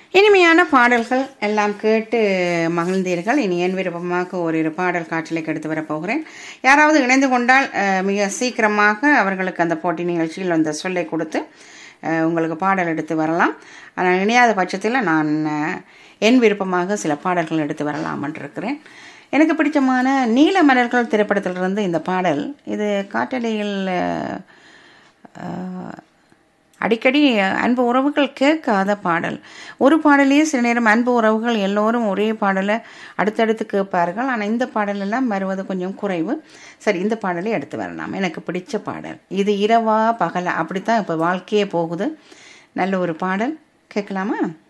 இனிமையான பாடல்கள் எல்லாம் கேட்டு மகிழ்ந்தீர்கள் இனி என் விருப்பமாக ஓரிரு பாடல் காட்சிலைக்கு எடுத்து வரப் போகிறேன் யாராவது இணைந்து கொண்டால் அஹ், மிக சீக்கிரமாக அவர்களுக்கு அந்த போட்டி நிகழ்ச்சியில் அந்த சொல்லை கொடுத்து அஹ், உங்களுக்கு பாடல் எடுத்து வரலாம் ஆனால் இணையாத பட்சத்தில் நான் அஹ், என் விருப்பமாக சில பாடல்கள் எடுத்து வரலாம் இருக்கிறேன் எனக்கு பிடிச்சமான நீல மலர்கள் திரைப்படத்திலிருந்து இந்த பாடல் இது காற்றலையில் அஹ், அஹ், அடிக்கடி அன்பு உறவுகள் கேட்காத பாடல் ஒரு பாடலையே சில நேரம் அன்பு உறவுகள் எல்லோரும் ஒரே பாடலை அடுத்தடுத்து கேட்பார்கள் ஆனால் இந்த பாடல் எல்லாம் வருவது கொஞ்சம் குறைவு சரி இந்த பாடலை எடுத்து வரலாம் எனக்கு பிடிச்ச பாடல் இது இரவா பகலா அப்படித்தான் இப்போ வாழ்க்கையே போகுது நல்ல ஒரு பாடல் கேட்கலாமா